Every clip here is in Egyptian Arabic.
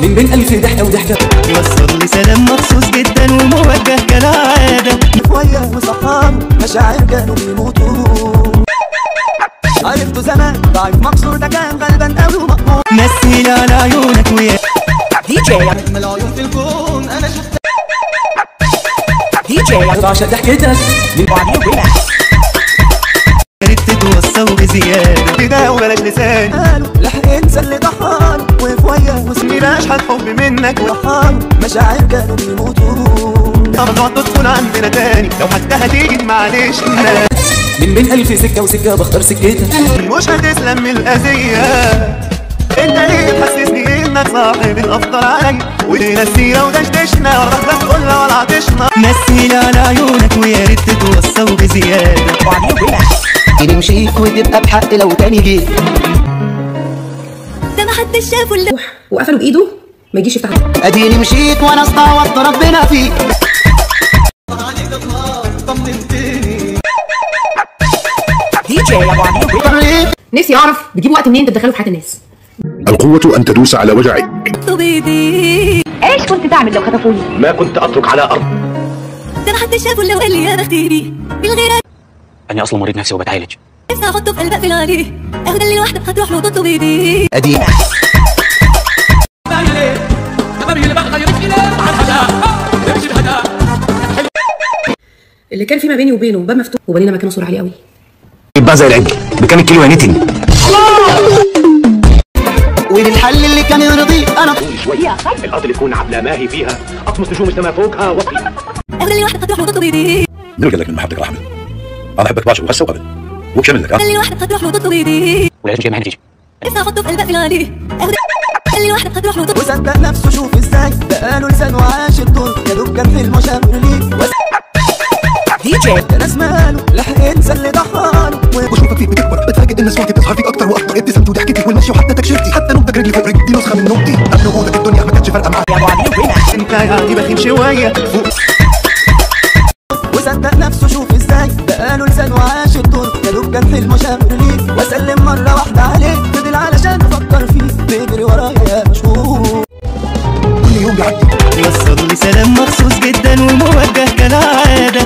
من بين ألف ضحكة وضحكة وصل لي سلام مخصوص جدا وموجه كالعادة ويا وصحابه مشاعر كانوا بيموتوا عرفته زمان ضعيف مكسور ده كان غلبان قوي ومقهور مثل على عيونك ويا دي جي من العيون في الكون انا شفت دي جي بعشق ضحكتك من يا ريت تتوصوا بزيادة كده وبلاش لسان قالوا لحق انسى اللي ضحاله وقف ويا وسمي مش هالحب منك وضحاله مشاعر كانوا بيموتوا طب تقعد تدخل عندنا تاني لو حتى هتيجي معلش إنك من بين ألف سكة وسكة بختار سكتك مش هتسلم من الأذية انت ليه تحسسني انك صاحب الافضل علي ولينا السيرة ودشدشنا ورحنا كلها ولا عطشنا مثل على عيونك ويا ريت تتوصوا بزيادة نمشيك وتبقى بحق لو تاني جيت ده محدش شافه الا وقفله بايده ما يجيش يفتح اديني مشيت وانا استعوضت ربنا فيك دي جي يا ابو علي نفسي اعرف بتجيبوا وقت منين تدخلوا في حياه الناس القوة أن تدوس على وجعك بايدي ايش كنت تعمل لو خطفوني؟ ما كنت أترك على أرض ده محدش شافه الا وقال لي يا بختي بيه بالغيرة أنا أصلا مريض نفسي وبتعالج نفسي احطه في قلب اقفل عليه اخد اللي لوحده هتروح له وتطلب بايدي ادي اللي كان في ما بيني وبينه باب مفتوح وبنينا مكانه سور عالي قوي يبقى زي العجل بكام الكيلو يا نتن وللحل اللي كان يرضيه انا شوية الأرض اللي تكون عبلة ماهي فيها أطمس نجوم السماء فوقها وطي اخد اللي لوحده هتروح له وتطلب بايدي من قال لك من محبتك رحمة أنا أحبك باشا وهسه وقبل وبشمل لك ها اللي لوحده هتروح له وتطلب بايدي ولازم جاي معانا تيجي نفسي احطه في قلب اقفل عليه اخد اللي لوحده هتروح له وتطلب وصدق نفسه شوف ازاي ده قالوا لسان وعاش الدور يا دوب كان حلم شاور ليه وس- دي جي ده ناس ماله لحق انسى اللي ضحاله بشوفك فيك بتكبر بتفاجئ ان صورتي بتظهر فيك اكتر واكتر ابتسامتي وضحكتي والمشي وحتى تكشيرتي حتى نومتك رجلي فوق رجلي دي نسخه من نومتي قبل وجودك الدنيا ما كانتش فارقه معايا انت يعني بخيل شوية فوق وصدق نفسه شوف ازاي ده قالوا لسان وعاش الدور يا دوب كان حلم شاور ليه واسلم مره واحده عليه فضل علشان افكر فيه بيجري ورايا مشهور كل يوم بيعدي وصل لي سلام مخصوص جدا وموجه كالعادة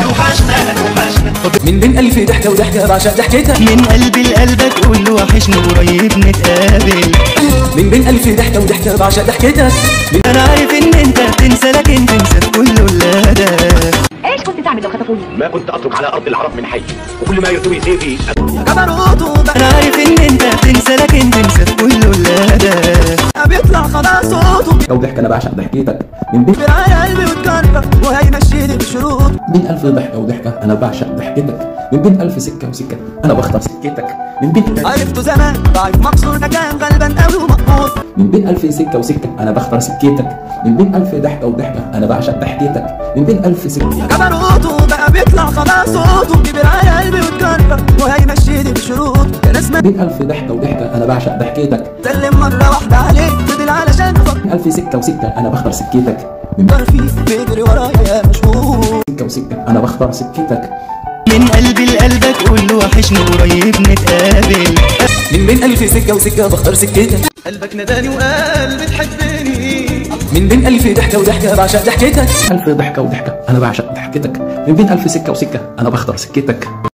من بين ألف ضحكة وضحكة بعشق ضحكتك من قلبي لقلبك قول له وحشني قريب نتقابل من بين ألف ضحكة وضحكة بعشق ضحكتك من انا عارف ان انت بتنسى لكن تنسى في كل ولادة ايش كنت تعمل لو خطفوني؟ ما كنت أترك على أرض العرب من حي وكل ما يرتوي سيفي جبروته انا عارف ان انت بتنسى لكن تنسى في كل ولادة بقى بيطلع خلاص صوته لو ضحك أنا بعشق ضحكتك من بين بيراعي قلبي وتكرر وهيمشيني بشروط بين ألف ضحكة وضحكة أنا بعشق ضحكتك من بين ألف سكة وسكة أنا بختار سكتك من بين عرفته زمان ضعيف مكسور ده كان غلبان قوي ومقهور من بين ألف سكة وسكة أنا بختار سكتك من بين ألف ضحكة وضحكة أنا بعشق ضحكتك من بين ألف سكة جبروته بقى بيطلع خلاص صوته بيراعي قلبي وتكرر وهيمشيني بشروط كان اسمه من ألف ضحكة وضحكة أنا بعشق ضحكتك سلم مرة واحدة عليه فضل علشان افكر من ألف سكة وسكة أنا بختار سكتك من فيه بيجري ورايا مشهور سكة وسكة أنا بختار سكتك من قلبي لقلبك قول له وحشني قريب نتقابل من بين ألف سكة وسكة بختار سكتك قلبك نداني وقال بتحبني من بين ألف ضحكة وضحكة بعشق ضحكتك ألف ضحكة وضحكة أنا بعشق ضحكتك من بين ألف سكة وسكة أنا بختار سكتك